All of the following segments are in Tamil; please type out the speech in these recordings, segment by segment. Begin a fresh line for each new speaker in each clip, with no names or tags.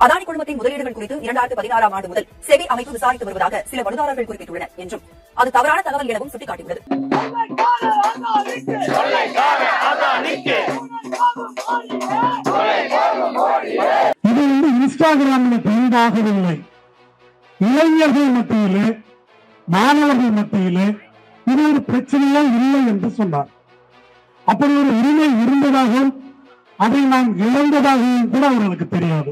அதானி குழுமத்தின் முதலீடுகள் குறித்து இரண்டாயிரத்து பதினாறாம் ஆண்டு முதல் செபி அமைப்பு விசாரித்து வருவதாக சில மனுதாரர்கள் குறிப்பிட்டுள்ளனர் என்றும் அது தவறான தகவல் எனவும் சுட்டிக்காட்டியுள்ளது
இது வந்து இன்ஸ்டாகிராமில் ட்ரெண்ட் ஆகவில்லை இளைஞர்கள் மத்தியிலே மாணவர்கள் மத்தியிலே இது ஒரு பிரச்சனையே இல்லை என்று சொன்னார் அப்படி ஒரு உரிமை இருந்ததாகவும் அதை நாம் இழந்ததாகவும் கூட அவர்களுக்கு தெரியாது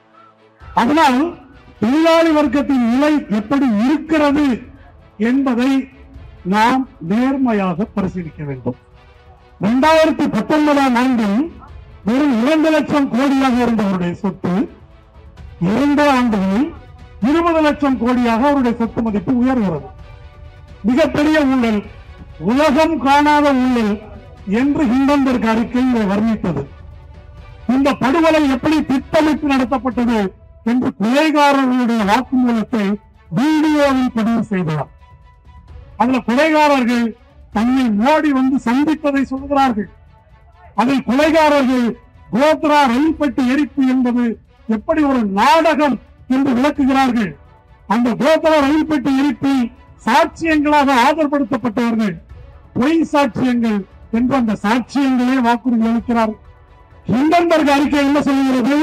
அதனால் தொழிலாளி வர்க்கத்தின் நிலை எப்படி இருக்கிறது என்பதை நாம் நேர்மையாக பரிசீலிக்க வேண்டும் இரண்டாயிரத்தி பத்தொன்பதாம் ஆண்டில் வெறும் இரண்டு லட்சம் கோடியாக இருந்தவருடைய சொத்து இரண்டு ஆண்டுகளில் இருபது லட்சம் கோடியாக அவருடைய சொத்து மதிப்பு உயர்கிறது மிகப்பெரிய ஊழல் உலகம் காணாத ஊழல் என்று ஹிண்டன்பர்க் அறிக்கை இதை வர்ணித்தது இந்த படுகொலை எப்படி திட்டமிட்டு நடத்தப்பட்டது என்று கொலைகாரர்களுடைய வாக்குமூலத்தை வீடியோவில் பதிவு செய்தார் அதுல கொலைகாரர்கள் தன்னை மோடி வந்து சந்தித்ததை சொல்கிறார்கள் அதில் கொலைகாரர்கள் கோத்ரா ரயில் பெட்டி எரிப்பு என்பது எப்படி ஒரு நாடகம் என்று விளக்குகிறார்கள் அந்த கோத்ரா ரயில் பெட்டி எரிப்பில் சாட்சியங்களாக ஆதரப்படுத்தப்பட்டவர்கள் பொய் சாட்சியங்கள் என்று அந்த சாட்சியங்களே வாக்குறுதி அளிக்கிறார் ஹிண்டன்பர்க் அறிக்கை என்ன சொல்கிறது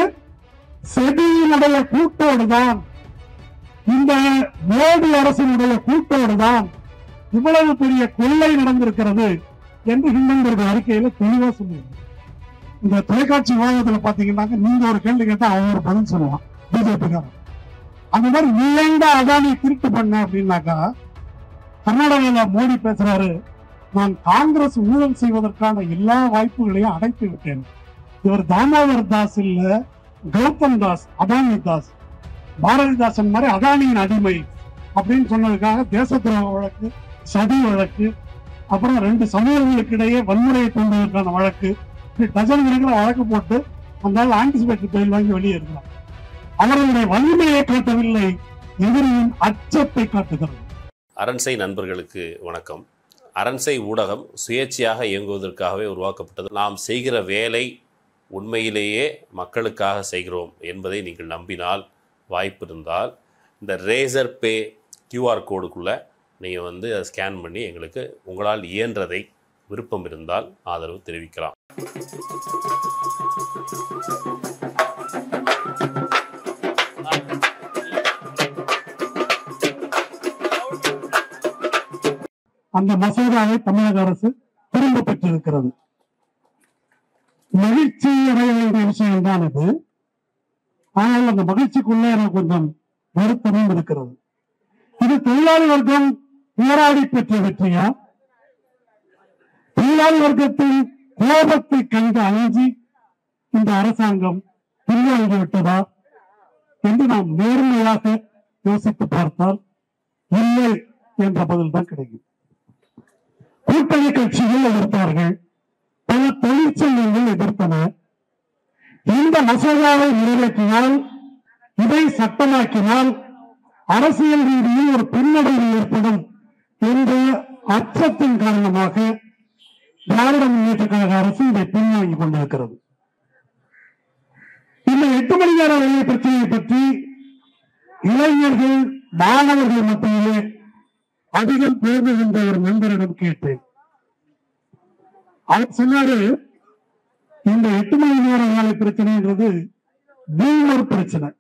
செபியினுடைய கூட்டோடுதான் இந்த மோடி அரசினுடைய கூட்டோடுதான் இவ்வளவு பெரிய கொள்ளை நடந்திருக்கிறது என்று ஹிண்டன்பர்க் அறிக்கையில தெளிவா சொல்லுங்க இந்த தொலைக்காட்சி விவாதத்துல பாத்தீங்கன்னாக்க நீங்க ஒரு கேள்வி கேட்டா அவன் ஒரு பதில் சொல்லுவான் பிஜேபிக்காரன் அந்த மாதிரி நீண்ட அதானி திருட்டு பண்ண அப்படின்னாக்கா கர்நாடகால மோடி பேசுறாரு நான் காங்கிரஸ் ஊழல் செய்வதற்கான எல்லா வாய்ப்புகளையும் அடைத்து விட்டேன் இவர் தாமோதர் தாஸ் இல்ல கௌதம் தாஸ் அதானி தாஸ் பாரதிதாசன் மாதிரி அதானியின் அடிமை அப்படின்னு சொன்னதுக்காக தேச துரோக வழக்கு சதி வழக்கு அப்புறம் ரெண்டு சமூகங்களுக்கு இடையே வன்முறையை தூண்டுவதற்கான வழக்கு இப்படி டஜன் கணக்கில் வழக்கு போட்டு அந்த ஆன்டிசிபேட்டரி பெயில் வாங்கி வெளியே இருக்கிறார் அவர்களுடைய வலிமையை காட்டவில்லை எதிரியின் அச்சத்தை காட்டுகிறது
அரண்சை நண்பர்களுக்கு வணக்கம் அரண்சை ஊடகம் சுயேட்சையாக இயங்குவதற்காகவே உருவாக்கப்பட்டது நாம் செய்கிற வேலை உண்மையிலேயே மக்களுக்காக செய்கிறோம் என்பதை நீங்கள் நம்பினால் வாய்ப்பு இருந்தால் இந்த ரேசர் பே கியூஆர் கோடுக்குள்ளே நீங்கள் வந்து அதை ஸ்கேன் பண்ணி எங்களுக்கு உங்களால் இயன்றதை விருப்பம் இருந்தால் ஆதரவு தெரிவிக்கலாம்
அந்த மசோதாவை தமிழக அரசு திரும்ப பெற்றிருக்கிறது மகிழ்ச்சி அடைய வேண்டிய விஷயம் தான் இது ஆனால் அந்த மகிழ்ச்சிக்குள்ள எனக்கு கொஞ்சம் வருத்தமும் இருக்கிறது இது தொழிலாளி வர்க்கம் போராடி பெற்ற வெற்றியா தொழிலாளி வர்க்கத்தின் கோபத்தை கண்டு அஞ்சி இந்த அரசாங்கம் பின்வாங்கி விட்டதா என்று நாம் நேர்மையாக யோசித்து பார்த்தால் இல்லை என்ற பதில் தான் கிடைக்கும் கூட்டணி கட்சிகள் எதிர்த்தார்கள் பல தொழிற்சங்கங்கள் எதிர்த்தன இந்த மசோதாவை நிறைவேற்றினால் இதை சட்டமாக்கினால் அரசியல் ரீதியில் ஒரு பின்னடைவு ஏற்படும் என்ற அச்சத்தின் காரணமாக திராவிட முன்னேற்ற கழக அரசு இதை பின்வாங்கிக் கொண்டிருக்கிறது இந்த எட்டு மணி நேர வேலை பிரச்சனையை பற்றி இளைஞர்கள் மாணவர்கள் மத்தியிலே அதிகம் பேசுகின்ற ஒரு நண்பரிடம் கேட்டேன் அவர் சொன்னாரு இந்த எட்டு மணி நேர வேலை பிரச்சனைன்றது பூமர் பிரச்சனை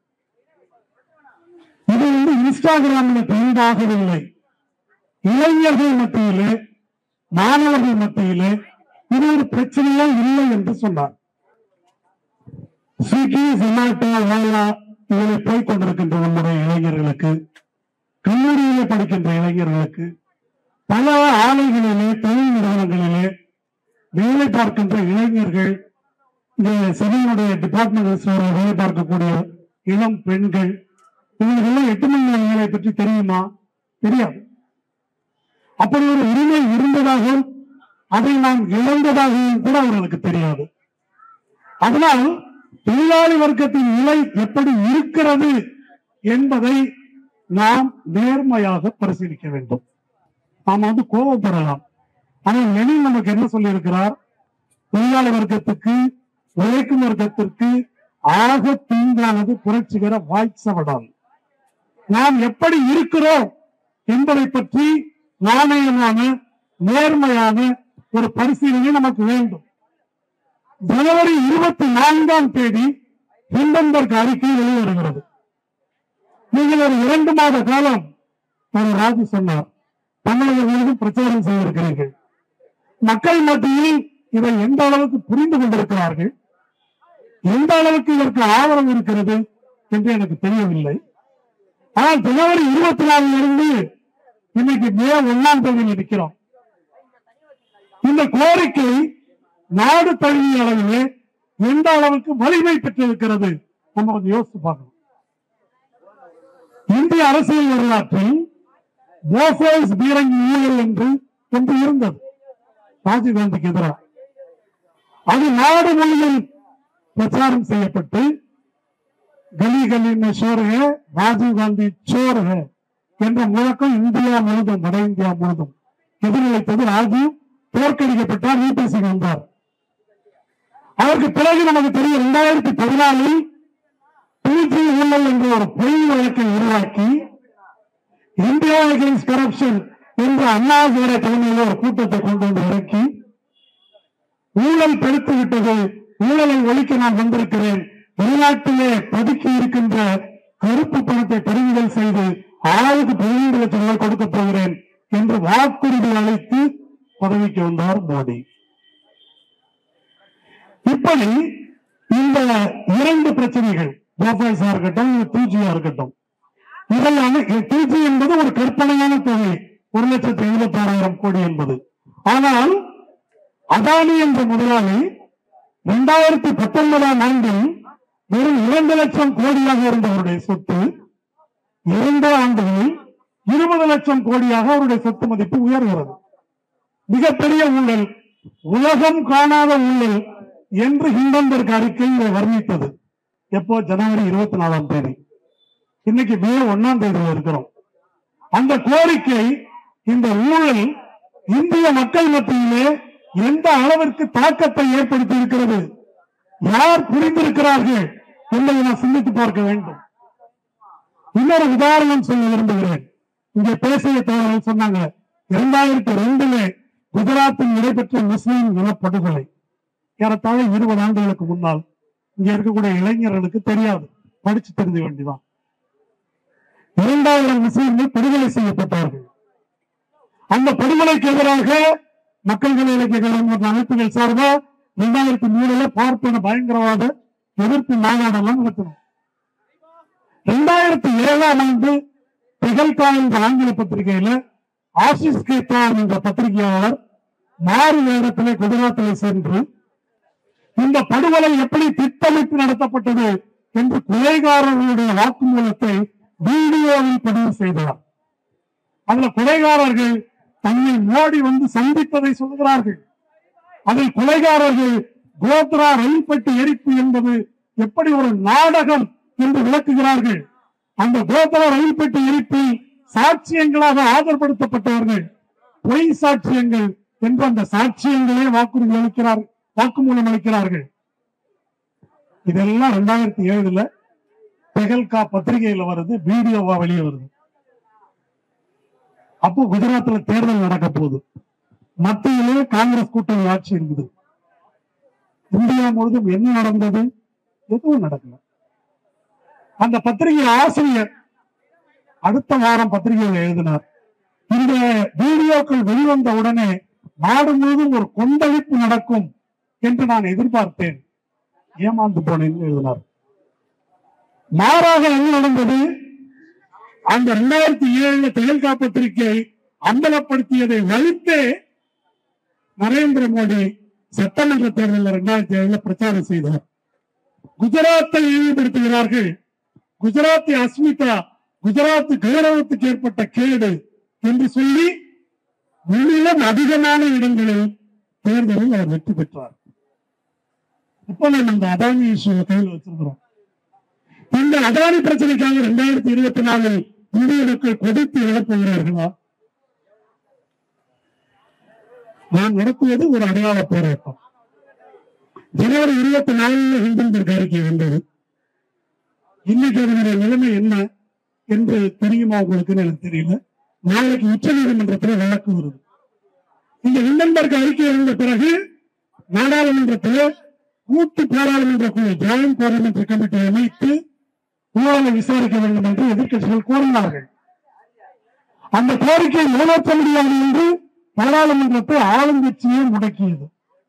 இது வந்து இன்ஸ்டாகிராமில் ட்ரெண்ட் ஆகவில்லை இளைஞர்கள் மத்தியிலே மாணவர்கள் மத்தியிலே இது ஒரு பிரச்சனையே இல்லை என்று சொன்னார் ஸ்விக்கி ஜொமேட்டோ ஓலா இதில் போய் கொண்டிருக்கின்ற நம்முடைய இளைஞர்களுக்கு கல்லூரியிலே படிக்கின்ற இளைஞர்களுக்கு பல ஆலைகளிலே தொழில் நிறுவனங்களிலே வேலை பார்க்கின்ற இளைஞர்கள் இந்த சென்னையினுடைய டிபார்ட்மெண்ட் ஸ்டோரில் வேலை பார்க்கக்கூடிய இளம் பெண்கள் இவங்களுக்கெல்லாம் எட்டு மணி நேர வேலை பற்றி தெரியுமா தெரியாது அப்படி ஒரு உரிமை இருந்ததாகவும் அதை நாம் இழந்ததாகவும் கூட அவர்களுக்கு தெரியாது அதனால் தொழிலாளி வர்க்கத்தின் நிலை எப்படி இருக்கிறது என்பதை நாம் நேர்மையாக பரிசீலிக்க வேண்டும் நாம் வந்து கோபப்படலாம் ஆனால் லெனின் நமக்கு என்ன சொல்லி இருக்கிறார் தொழிலாளி வர்க்கத்துக்கு உழைக்கும் வர்க்கத்திற்கு ஆக தீங்கானது புரட்சிகர வாய்ச்சவடால் நாம் எப்படி இருக்கிறோம் என்பதை பற்றி நாணயமான நேர்மையான ஒரு பரிசீலனை நமக்கு வேண்டும் ஜனவரி இருபத்தி நான்காம் தேதி ஹிண்டன்பர்க் அறிக்கை வெளிவருகிறது நீங்கள் ஒரு இரண்டு மாத காலம் திரு ராஜு சொன்னார் தமிழகம் முழுவதும் பிரச்சாரம் செய்திருக்கிறீர்கள் மக்கள் மத்தியில் இதை எந்த அளவுக்கு புரிந்து கொண்டிருக்கிறார்கள் எந்த அளவுக்கு இதற்கு ஆதரவு இருக்கிறது என்று எனக்கு தெரியவில்லை ஆனால் ஜனவரி இருபத்தி நாலுல இருந்து இன்னைக்கு மே ஒன்னாம் தேதியில் இருக்கிறோம் இந்த கோரிக்கை நாடு தழுவிய அளவிலே எந்த அளவுக்கு வலிமை பெற்றிருக்கிறது நம்ம கொஞ்சம் யோசித்து பார்க்கணும் இந்திய அரசியல் வரலாற்றில் போஃபோர்ஸ் பீரங்கி ஊழல் என்று ஒன்று இருந்தது ராஜீவ்காந்திக்கு எதிராக அது நாடு முழுவதும் பிரச்சாரம் செய்யப்பட்டு கலி கலி में शोर है ராஜீவ் காந்தி சோர் है என்ற முழக்கம் இந்தியா முழுதும் வட இந்தியா முழுதும் எதிரொலித்தது ராஜீவ் தோற்கடிக்கப்பட்டார் யூபிசி வந்தார் அதற்கு பிறகு நமக்கு தெரியும் இரண்டாயிரத்தி பதினாலில் பிஜி ஊழல் என்ற ஒரு பொய் வழக்கை உருவாக்கி இந்தியா அகேன்ஸ்ட் கரப்ஷன் என்ற அண்ணாதுரை தலைமையில் ஒரு கூட்டத்தை கொண்டு வந்து இறக்கி ஊழல் பெருத்து விட்டது ஊழலை ஒழிக்க நான் வந்திருக்கிறேன் வெளிநாட்டிலே பதுக்கி இருக்கின்ற கருப்பு பணத்தை பறிமுதல் செய்து ஆளுக்கு பதினைந்து லட்சம் ரூபாய் கொடுக்க போகிறேன் என்று வாக்குறுதி அளித்து பதவிக்கு வந்தார் மோடி இப்படி இந்த இரண்டு பிரச்சனைகள் போபாய்ஸா இருக்கட்டும் டூஜியா இருக்கட்டும் இதெல்லாம் டூஜி என்பது ஒரு கற்பனையான தொகை ஒரு லட்சத்தி எழுபத்தி ஆறாயிரம் கோடி என்பது ஆனால் அதானி என்ற முதலாளி இரண்டாயிரத்தி பத்தொன்பதாம் ஆண்டில் வெறும் இரண்டு லட்சம் கோடியாக இருந்தவருடைய சொத்து இரண்டு ஆண்டுகளில் இருபது லட்சம் கோடியாக அவருடைய சொத்து மதிப்பு உயர்கிறது மிகப்பெரிய ஊழல் உலகம் காணாத ஊழல் என்று ஹிண்டன்பர்க் அறிக்கை இதை வர்ணித்தது எப்போ ஜனவரி இருபத்தி நாலாம் தேதி இன்னைக்கு மே ஒன்னாம் தேதியில் இருக்கிறோம் அந்த கோரிக்கை இந்த ஊழல் இந்திய மக்கள் மத்தியிலே எந்த அளவிற்கு தாக்கத்தை ஏற்படுத்தி இருக்கிறது யார் புரிந்திருக்கிறார்கள் என்பதை நான் சிந்தித்து பார்க்க வேண்டும் இன்னொரு உதாரணம் சொல்ல விரும்புகிறேன் இங்கே பேசிய தோழர்கள் சொன்னாங்க இரண்டாயிரத்தி ரெண்டுல குஜராத்தில் நடைபெற்ற முஸ்லிம் இனப்படுகொலை ஏறத்தாழ இருபது ஆண்டுகளுக்கு முன்னால் இங்க இருக்கக்கூடிய இளைஞர்களுக்கு தெரியாது படிச்சு தெரிஞ்ச வேண்டிதான் இரண்டாயிரம் முஸ்லிம்கள் படுகொலை செய்யப்பட்டார்கள் அந்த படுகொலைக்கு எதிராக மக்கள் இலக்கிய கழகம் போன்ற அமைப்புகள் சார்பா இரண்டாயிரத்தி மூணுல பார்ப்பன பயங்கரவாத எதிர்ப்பு மாநாடெல்லாம் நடத்தணும் இரண்டாயிரத்தி ஏழாம் ஆண்டு பிகல்கா என்ற ஆங்கில பத்திரிகையில ஆசிஸ் கேத்தான் என்ற பத்திரிகையாளர் மாறு வேடத்திலே குஜராத்திலே சென்று இந்த படுகொலை எப்படி திட்டமிட்டு நடத்தப்பட்டது என்று கொலைகாரர்களுடைய வாக்குமூலத்தை வீடியோவில் பதிவு செய்தார் அதுல கொலைகாரர்கள் தன்னை மோடி வந்து சந்தித்ததை சொல்கிறார்கள் அதில் கொலைகாரர்கள் கோத்ரா ரயில் பெட்டி எரிப்பு என்பது எப்படி ஒரு நாடகம் என்று விளக்குகிறார்கள் அந்த கோத்ரா ரயில் பெட்டி எரிப்பில் சாட்சியங்களாக ஆதரப்படுத்தப்பட்டவர்கள் பொய் சாட்சியங்கள் என்று அந்த சாட்சியங்களே வாக்குறுதி அளிக்கிறார் வாக்குமூலம் அளிக்கிறார்கள் இதெல்லாம் ரெண்டாயிரத்தி ஏழுல பெகல்கா பத்திரிகையில வருது வீடியோவா வெளியே வருது அப்போ குஜராத்ல தேர்தல் நடக்க போகுது மத்தியிலே காங்கிரஸ் கூட்டணி ஆட்சி இருக்குது இந்தியா முழுதும் என்ன நடந்தது எதுவும் நடக்கல அந்த பத்திரிகை ஆசிரியர் அடுத்த வாரம் பத்திரிகையில் எழுதினார் இந்த வீடியோக்கள் வெளிவந்த உடனே நாடு முழுவதும் ஒரு கொந்தளிப்பு நடக்கும் என்று நான் எதிர்பார்த்தேன் ஏமாந்து போனேன் எழுதினார் மாறாக என்ன நடந்தது அந்த இரண்டாயிரத்தி ஏழுல தெலுங்கா பத்திரிகை அம்பலப்படுத்தியதை வலித்தே நரேந்திர மோடி சட்டமன்ற தேர்தலில் இரண்டாயிரத்தி ஏழுல பிரச்சாரம் செய்தார் குஜராத்தை இழிவுபடுத்துகிறார்கள் குஜராத்தி அஸ்மிதா குஜராத் கௌரவத்துக்கு ஏற்பட்ட கேடு என்று சொல்லி வெளியிலும் அதிகமான இடங்களில் தேர்தலில் அவர் வெற்றி பெற்றார் இப்ப நம்ம இந்த அதானி இஷ்யூ கையில் வச்சிருக்கிறோம் இந்த அதானி பிரச்சனைக்காக இரண்டாயிரத்தி இருபத்தி நாலில் இந்திய மக்கள் கொதித்து இழப்புகிறார்களா நான் நடத்துவது ஒரு அடையாள போராட்டம் ஜனவரி இருபத்தி நாலுல ஹிண்டன்பர்க் அறிக்கை வந்தது இன்னைக்கு அதனுடைய நிலைமை என்ன என்று தெரியுமா உங்களுக்குன்னு எனக்கு தெரியல நாளைக்கு உச்ச நீதிமன்றத்தில் வழக்கு வருது இந்த ஹிண்டன்பர்க் அறிக்கை வந்த பிறகு நாடாளுமன்றத்தில் கூட்டு பாராளுமன்ற குழு ஜாயின்ட் பார்லிமெண்டரி கமிட்டி அமைத்து ஊழலை விசாரிக்க வேண்டும் என்று எதிர்க்கட்சிகள் கோரினார்கள் அந்த கோரிக்கை நிறைவேற்ற முடியாது என்று பாராளுமன்றத்தை ஆளுங்கட்சியே முடக்கியது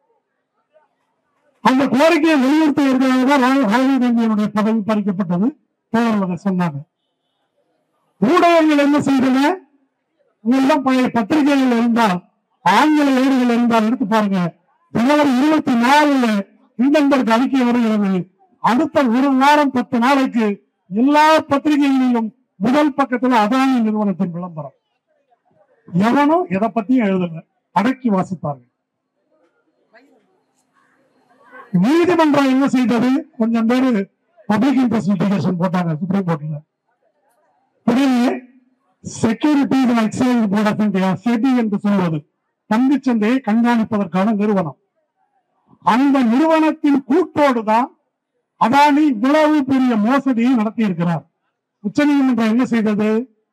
அந்த கோரிக்கையை வலியுறுத்துவதற்காக தான் ராகுல் ராகுல் காந்தியினுடைய பதவி பறிக்கப்பட்டது தோழர்கள் அதை சொன்னாங்க ஊடகங்கள் என்ன செய்தன உங்களிடம் பழைய பத்திரிகைகள் இருந்தால் ஆங்கில ஏடுகள் இருந்தால் எடுத்து பாருங்க ஜனவரி இருபத்தி நாலுல ஹிண்டன்பர்க் அறிக்கை வருகிறது அடுத்த ஒரு வாரம் பத்து நாளைக்கு எல்லா பத்திரிகைகளிலும் முதல் பக்கத்துல அதானி நிறுவனத்தின் விளம்பரம் எவனும் எதை பத்தியும் எழுதல அடக்கி வாசித்தார்கள் நீதிமன்றம் என்ன செய்தது கொஞ்சம் பேரு பப்ளிக் இன்ட்ரெஸ்ட் லிட்டிகேஷன் போட்டாங்க சுப்ரீம் கோர்ட்ல உடனே securities and exchange board of India SEBI என்று சொல்வது பங்குச்சந்தையை கண்காணிப்பதற்கான நிறுவனம் அந்த நிறுவனத்தின் கூட்டோடு தான் அதானி இவ்வளவு பெரிய மோசடியை நடத்தி இருக்கிறார் உச்சநீதிமன்றம் என்ன செய்தது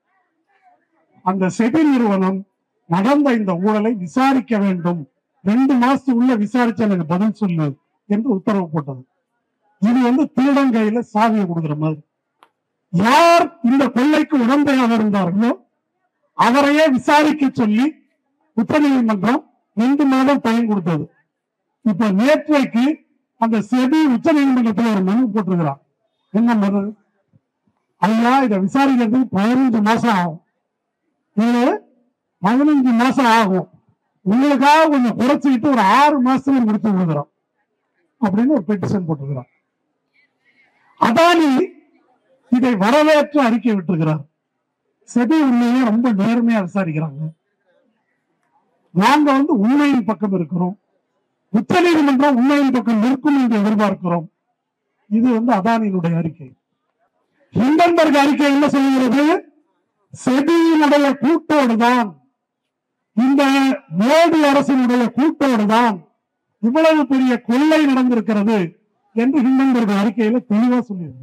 அந்த செபி நிறுவனம் நடந்த இந்த ஊழலை விசாரிக்க வேண்டும் ரெண்டு மாசத்துக்குள்ள விசாரிச்சு எனக்கு பதில் சொல்லு என்று உத்தரவு போட்டது இது வந்து திருடங்கையில சாவியை கொடுக்கிற மாதிரி யார் இந்த கொள்ளைக்கு உடந்தையாக இருந்தார்களோ அவரையே விசாரிக்க சொல்லி உச்சநீதிமன்றம் ரெண்டு மாதம் டைம் கொடுத்தது இப்ப நேற்றைக்கு அந்த செபி உச்ச நீதிமன்றத்தில் ஒரு மனு போட்டிருக்கிறான் என்ன மனு ஐயா இதை விசாரிக்கிறதுக்கு பதினஞ்சு மாசம் ஆகும் இது பதினஞ்சு மாசம் ஆகும் உங்களுக்காக கொஞ்சம் குறைச்சிக்கிட்டு ஒரு ஆறு மாசத்துல முடித்து கொடுக்குறோம் அப்படின்னு ஒரு பெட்டிஷன் போட்டிருக்கிறான் அதானி இதை வரவேற்று அறிக்கை விட்டிருக்கிறார் செபி உண்மையை ரொம்ப நேர்மையா விசாரிக்கிறாங்க நாங்க வந்து உண்மையின் பக்கம் இருக்கிறோம் உச்ச நீதிமன்றம் உண்மையின் பக்கம் நிற்கும் என்று எதிர்பார்க்கிறோம் இது வந்து அதானியினுடைய அறிக்கை ஹிண்டன்பர்க் அறிக்கை என்ன சொல்கிறது செபியினுடைய கூட்டோடுதான் இந்த மோடி அரசினுடைய கூட்டோடுதான் இவ்வளவு பெரிய கொள்ளை நடந்திருக்கிறது என்று ஹிண்டன்பர்க் அறிக்கையில தெளிவா சொல்லியிருக்கு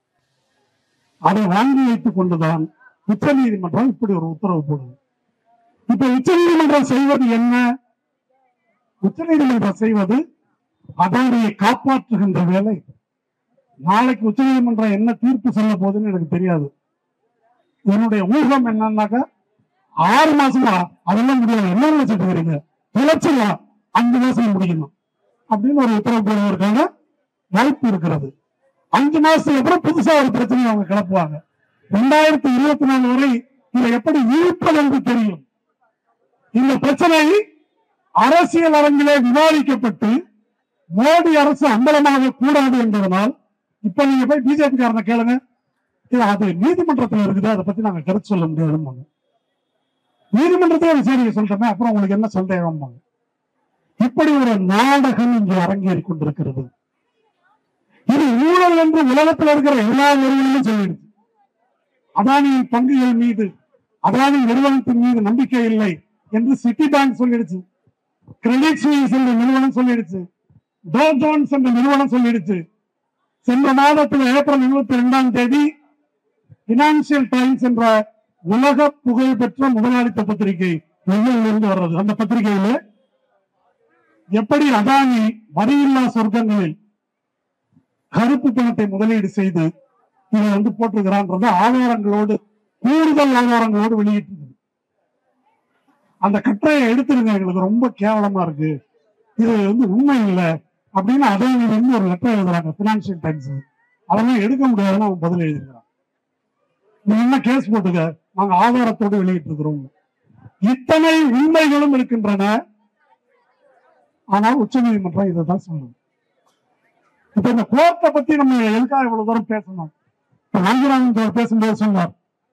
அதை வாங்கி வைத்துக் கொண்டுதான் உச்ச நீதிமன்றம் இப்படி ஒரு உத்தரவு போடுது இப்ப உச்ச நீதிமன்றம் செய்வது என்ன உச்ச நீதிமன்றம் செய்வது அதானியை காப்பாற்றுகின்ற வேலை நாளைக்கு உச்ச நீதிமன்றம் என்ன தீர்ப்பு சொல்ல போகுதுன்னு எனக்கு தெரியாது என்னுடைய ஊகம் என்னன்னாக்கா ஆறு மாசமா அதெல்லாம் முடியாது என்ன நினைச்சிட்டு இருக்கீங்க தொலைச்சிடலாம் அஞ்சு மாசம் முடிக்கணும் அப்படின்னு ஒரு உத்தரவு போடுவதற்கான வாய்ப்பு இருக்கிறது அஞ்சு மாசத்துக்கு அப்புறம் புதுசா ஒரு பிரச்சனையை அவங்க கிளப்புவாங்க ரெண்டாயிரத்தி இருபத்தி நாலு வரை இதை எப்படி இழுப்பது என்று தெரியும் இந்த பிரச்சனை அரசியல் அரங்கிலே விவாதிக்கப்பட்டு மோடி அரசு அம்பலமாக கூடாது என்பதனால் இப்ப நீங்க போய் பிஜேபி காரனை கேளுங்க இது அது நீதிமன்றத்தில் இருக்குது அதை பத்தி நாங்க கருத்து சொல்ல முடியாதும்பாங்க நீதிமன்றத்திலே விசாரிக்க சொல்றோமே அப்புறம் உங்களுக்கு என்ன சந்தேகம் இப்படி ஒரு நாடகம் இங்கு அரங்கேறி கொண்டிருக்கிறது இது ஊழல் என்று உலகத்தில் இருக்கிற எல்லா நிறுவனங்களும் சொல்லிடுச்சு அதானியின் பங்குகள் மீது அதானி நிறுவனத்தின் மீது நம்பிக்கை இல்லை என்று சிட்டி பேங்க் சொல்லிடுச்சு கிரெடிட் சுயிஸ் என்ற நிறுவனம் சொல்லிடுச்சு டோ ஜோன்ஸ் என்ற நிறுவனம் சொல்லிடுச்சு சென்ற மாதத்தில் ஏப்ரல் இருபத்தி ரெண்டாம் தேதி பினான்சியல் டைம்ஸ் என்ற உலக புகழ்பெற்ற முதலாளித்த பத்திரிகை இருந்து வர்றது அந்த பத்திரிகையில எப்படி அதானி வரியில்லா சொர்க்கங்களில் கருப்பு பணத்தை முதலீடு செய்து இதை வந்து போட்டிருக்கிறான்றது ஆதாரங்களோடு கூடுதல் ஆதாரங்களோடு வெளியிட்டது அந்த கட்டுரையை எடுத்துருங்க எங்களுக்கு ரொம்ப கேவலமா இருக்கு இது வந்து உண்மை இல்லை அப்படின்னு அதானி வந்து ஒரு லெட்டர் எழுதுறாங்க பினான்சியல் டைம்ஸ் அதெல்லாம் எடுக்க முடியாதுன்னு அவன் பதில் எழுதிருக்கிறான் நீ என்ன கேஸ் போட்டுக்க நாங்க ஆதாரத்தோடு வெளியிட்டு இருக்கிறோம் இத்தனை உண்மைகளும் இருக்கின்றன ஆனால் உச்ச நீதிமன்றம் இதை தான் சொல்லுது இப்ப இந்த கோர்ட்டை பத்தி நம்ம எதுக்காக இவ்வளவு தூரம் பேசணும் இப்ப நாங்கராமன் சார் பேசும்போது சொன்னார்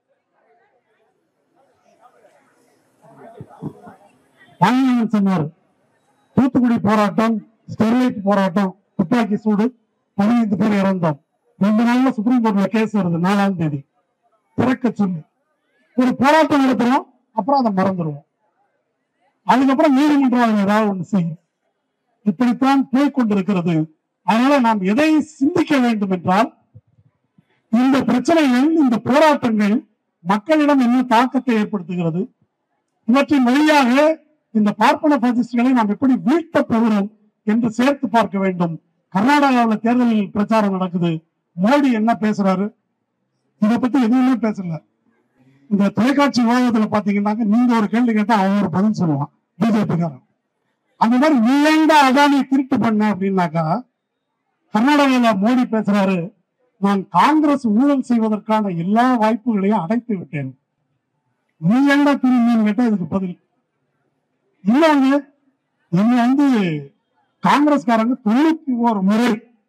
வாங்கினாங்கன்னு சொன்னார் தூத்துக்குடி போராட்டம் ஸ்டெர்லைட் போராட்டம் துப்பாக்கி சூடு பதினைந்து பேர் இறந்தோம் ரெண்டு நாள்ல சுப்ரீம் கோர்ட்ல கேஸ் வருது நாலாம் தேதி திறக்க சொல்லி ஒரு போராட்டம் நடத்துறோம் அப்புறம் அதை மறந்துடுவோம் அதுக்கப்புறம் நீதிமன்றம் அதை ஏதாவது ஒண்ணு செய்யும் இப்படித்தான் போய்க் கொண்டிருக்கிறது அதனால நாம் எதை சிந்திக்க வேண்டும் என்றால் இந்த பிரச்சனைகள் இந்த போராட்டங்கள் மக்களிடம் என்ன தாக்கத்தை ஏற்படுத்துகிறது இவற்றின் வழியாக இந்த பார்ப்பன பாசிஸ்டுகளை நாம் எப்படி வீழ்த்தப் போகிறோம் என்று சேர்த்து பார்க்க வேண்டும் கர்நாடகாவில் தேர்தலில் பிரச்சாரம் நடக்குது மோடி என்ன பேசுறாரு இதை பத்தி எதுவுமே பேசல இந்த தொலைக்காட்சி விவாதத்துல பாத்தீங்கன்னாக்க நீங்க ஒரு கேள்வி கேட்டா அவன் ஒரு பதில் சொல்லுவான் பிஜேபி காரன் அந்த மாதிரி நீ ஏன்டா அதானி திருட்டு பண்ண அப்படின்னாக்கா கர்நாடகாவில் மோடி பேசுறாரு நான் காங்கிரஸ் ஊழல் செய்வதற்கான எல்லா வாய்ப்புகளையும் அடைத்து விட்டேன் நீ ஏன்டா திரும்பின்னு கேட்டா இதுக்கு பதில் இன்னொன்னு என்ன வந்து காங்கிரஸ்காரங்க தொண்ணூத்தி ஒரு முறை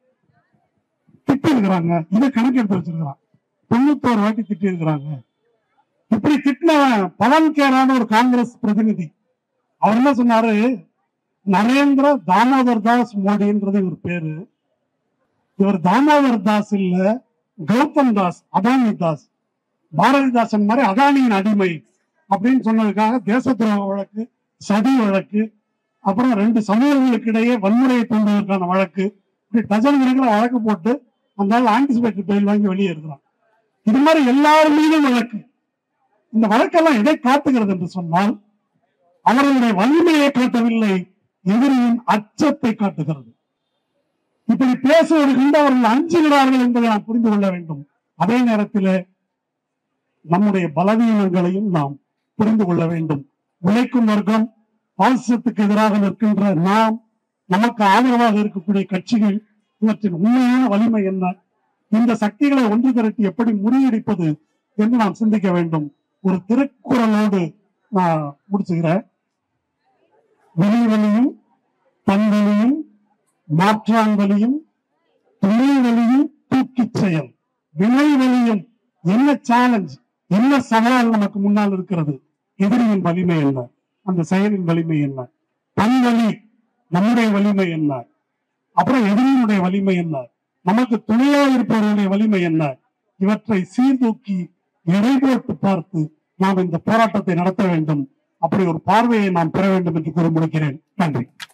திட்டி இருக்கிறாங்க இதை கணக்கு எடுத்து வச்சிருக்கிறான் தொண்ணூத்தோரு வாட்டி திட்டி இருக்கிறாங்க இப்படி திட்டினவன் பவன் கேரான ஒரு காங்கிரஸ் பிரதிநிதி அவர் என்ன சொன்னாரு நரேந்திர தாமோதர் தாஸ் மோடின்றது இவர் பேரு இவர் தாமோதர் தாஸ் இல்ல கௌதம் தாஸ் அதானி தாஸ் பாரதிதாசன் மாதிரி அதானியின் அடிமை அப்படின்னு சொன்னதுக்காக தேச துரோக வழக்கு சதி வழக்கு அப்புறம் ரெண்டு சமூகங்களுக்கு இடையே வன்முறையை தூண்டுவதற்கான வழக்கு இப்படி டஜன் கணக்கில் வழக்கு போட்டு அந்த ஆள் ஆன்டிசிபேட்டரி பெயில் வாங்கி வெளியே இருக்கிறான் இது மாதிரி எல்லார் மீதும் வழக்கு இந்த வழக்கெல்லாம் எதை காட்டுகிறது என்று சொன்னால் அவர்களுடைய வலிமையை காட்டவில்லை எதிரியின் அச்சத்தை காட்டுகிறது இப்படி பேசுவதற்கு அவர்கள் அஞ்சுகிறார்கள் என்பதை நாம் புரிந்து கொள்ள வேண்டும் அதே நேரத்தில் நம்முடைய பலவீனங்களையும் நாம் புரிந்து கொள்ள வேண்டும் உழைக்கும் வர்க்கம் பாசிசத்துக்கு எதிராக நிற்கின்ற நாம் நமக்கு ஆதரவாக இருக்கக்கூடிய கட்சிகள் இவற்றின் உண்மையான வலிமை என்ன இந்த சக்திகளை ஒன்று திரட்டி எப்படி முறியடிப்பது என்று நாம் சிந்திக்க வேண்டும் ஒரு திருக்குறளோடு நான் முடிச்சுக்கிறேன் வெளிவலியும் தன்வலியும் மாற்றான்வலியும் துணை வலியும் தூக்கிச் செயல் வினை வலியும் என்ன சேலஞ்ச் என்ன சவால் நமக்கு முன்னால் இருக்கிறது எதிரியின் வலிமை என்ன அந்த செயலின் வலிமை என்ன தன் வலி நம்முடைய வலிமை என்ன அப்புறம் எதிரியினுடைய வலிமை என்ன நமக்கு துணையாக இருப்பவர்களுடைய வலிமை என்ன இவற்றை சீர்தூக்கி எடை போட்டு பார்த்து நாம் இந்த போராட்டத்தை நடத்த வேண்டும் அப்படி ஒரு பார்வையை நாம் பெற வேண்டும் என்று கூறி முடிக்கிறேன் நன்றி